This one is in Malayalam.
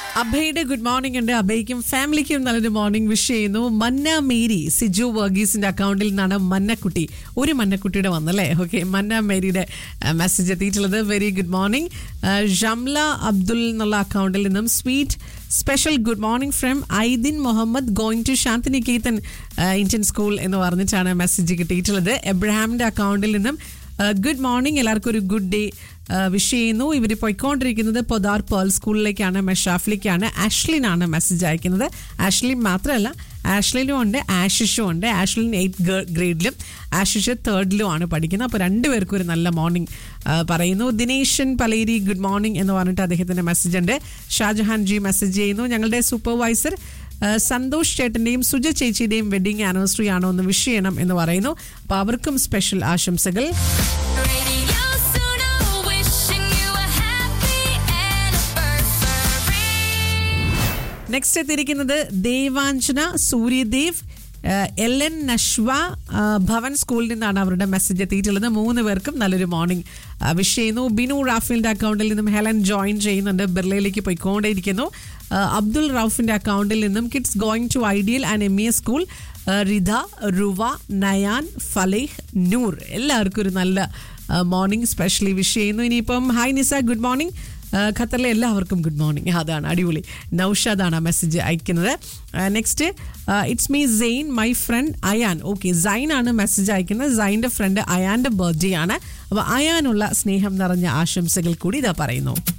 അഭയുടെ ഗുഡ് മോർണിംഗ് ഉണ്ട് അഭയ്ക്കും ഫാമിലിക്കും നല്ലൊരു മോർണിംഗ് വിഷ് ചെയ്യുന്നു മന്ന മേരി സിജു വർഗീസിന്റെ അക്കൗണ്ടിൽ നിന്നാണ് മന്നക്കുട്ടി ഒരു മന്നക്കുട്ടിയുടെ വന്നല്ലേ ഓക്കെ മന്ന മേരിയുടെ മെസ്സേജ് എത്തിയിട്ടുള്ളത് very good morning Shamla Abdul എന്നുള്ള അക്കൗണ്ടിൽ നിന്നും sweet special good morning from Aidin Muhammad going to Shantiniketan Indian school എന്ന് പറഞ്ഞിട്ടാണ് മെസ്സേജ് കിട്ടിയിട്ടുള്ളത് എബ്രഹാമിന്റെ അക്കൗണ്ടിൽ നിന്നും ഗുഡ് മോർണിംഗ് എല്ലാവർക്കും ഒരു ഗുഡ് ഡേ വിഷ് ചെയ്യുന്നു ഇവർ പോയിക്കൊണ്ടിരിക്കുന്നത് പൊതാർ പേൾ സ്കൂളിലേക്കാണ് മെഷാഫിലേക്കാണ് ആഷ്ലിനാണ് മെസ്സേജ് അയക്കുന്നത് ആഷ്ലിൻ മാത്രമല്ല ആഷ്ലിനും ഉണ്ട് ആഷിഷും ഉണ്ട് ആഷ്ലിൻ എയ്ത്ത് ഗ്രേഡിലും ആഷിഷ് തേർഡിലും ആണ് പഠിക്കുന്നത് അപ്പോൾ രണ്ടുപേർക്കും ഒരു നല്ല മോർണിംഗ് പറയുന്നു ദിനേശൻ പലേരി ഗുഡ് മോർണിംഗ് എന്ന് പറഞ്ഞിട്ട് അദ്ദേഹത്തിൻ്റെ മെസ്സേജ് ഉണ്ട് ഷാജഹാൻ ജി മെസ്സേജ് ചെയ്യുന്നു ഞങ്ങളുടെ സൂപ്പർവൈസർ സന്തോഷ് ചേട്ടന്റെയും സുജ ചേച്ചിയുടെയും വെഡിങ് ആനിവേഴ്സറി ആണോ എന്ന് വിഷ് ചെയ്യണം എന്ന് പറയുന്നു അപ്പൊ അവർക്കും സ്പെഷ്യൽ ആശംസകൾ Radio Suno, wishing you a happy anniversary. Next എത്തിയിരിക്കുന്നത് ദേവാഞ്ജന സൂര്യദേവ് എൽ എൻ നഷ്വ ആ, ഭവൻ സ്കൂളിൽ നിന്നാണ് അവരുടെ മെസ്സേജ് എത്തിയിട്ടുള്ളത് മൂന്ന് പേർക്കും നല്ലൊരു മോർണിംഗ് വിഷ് ചെയ്യുന്നു ബിനു റാഫിലിന്റെ അക്കൗണ്ടിൽ നിന്നും ഹെലൻ ജോയിൻ ചെയ്യുന്നുണ്ട് ബിർലയിലേക്ക് പോയിക്കൊണ്ടേയിരിക്കുന്നു ആ, അബ്ദുൾ റൌഫിന്റെ അക്കൗണ്ടിൽ നിന്നും kids going to ideal and M E S school Ridha Ruva Nayan Faleh Noor എല്ലാവർക്കും ഒരു നല്ല മോർണിംഗ് സ്പെഷ്യലി വിഷ് ചെയ്യുന്നു ഇനിയിപ്പം ഹായ് നിസ ഗുഡ് മോർണിംഗ് ഖത്തറിലെ എല്ലാവർക്കും ഗുഡ് മോർണിംഗ് അതാണ് അടിപൊളി നൌഷാദാണ് ആ മെസ്സേജ് അയക്കുന്നത് next it's me Zain my friend Ayaan okay Zain ആണ് മെസ്സേജ് അയക്കുന്നത് സൈൻ്റെ ഫ്രണ്ട് അയാൻ്റെ ബർത്ത്ഡേ ആണ് അപ്പോൾ അയാനുള്ള സ്നേഹം നിറഞ്ഞ ആശംസകൾ കൂടി ഇതാ പറയുന്നു